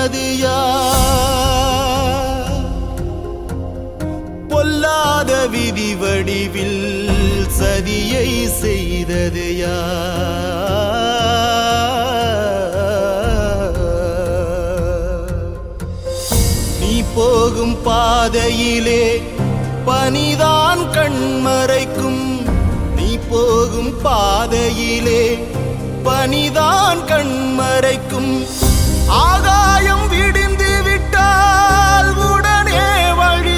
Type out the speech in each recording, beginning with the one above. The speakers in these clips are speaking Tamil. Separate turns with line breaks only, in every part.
சொன்னது யார் பொல்லாத விதி வடிவில் சதியை செய்தது யார் நீ போகும் பாதையிலே பனிதான் கண்மறைக்கும் நீ போகும் பாதையிலே பனிதான் கண்மறைக்கும் ஆகாயம் விடிந்து விட்டால் உடனே வழி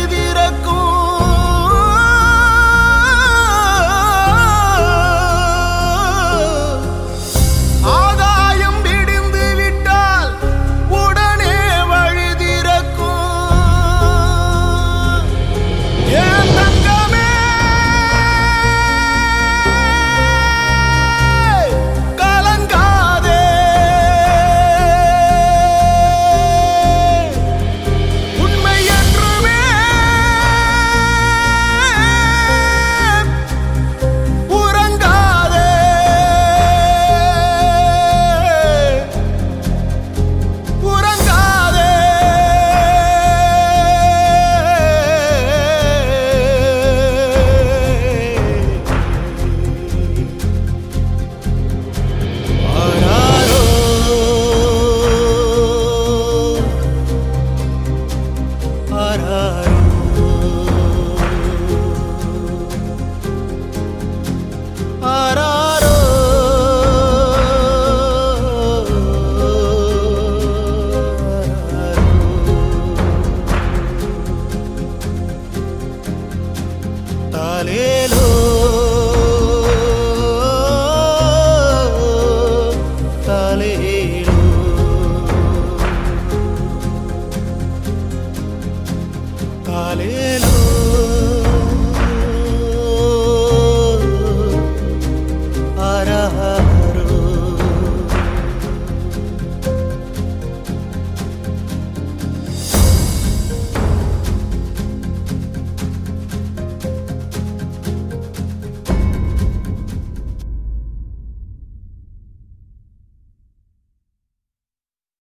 திறக்கும் ஆகாயம் விடிந்து விட்டால் உடனே வழி திறக்கும் ஏன் தங்கமே கலங்காதே உண்மை என்றுமே உறங்காதே உறங்காதே ஆராரோ ஆராரோ ஆராரோ தாலேலோ தாலே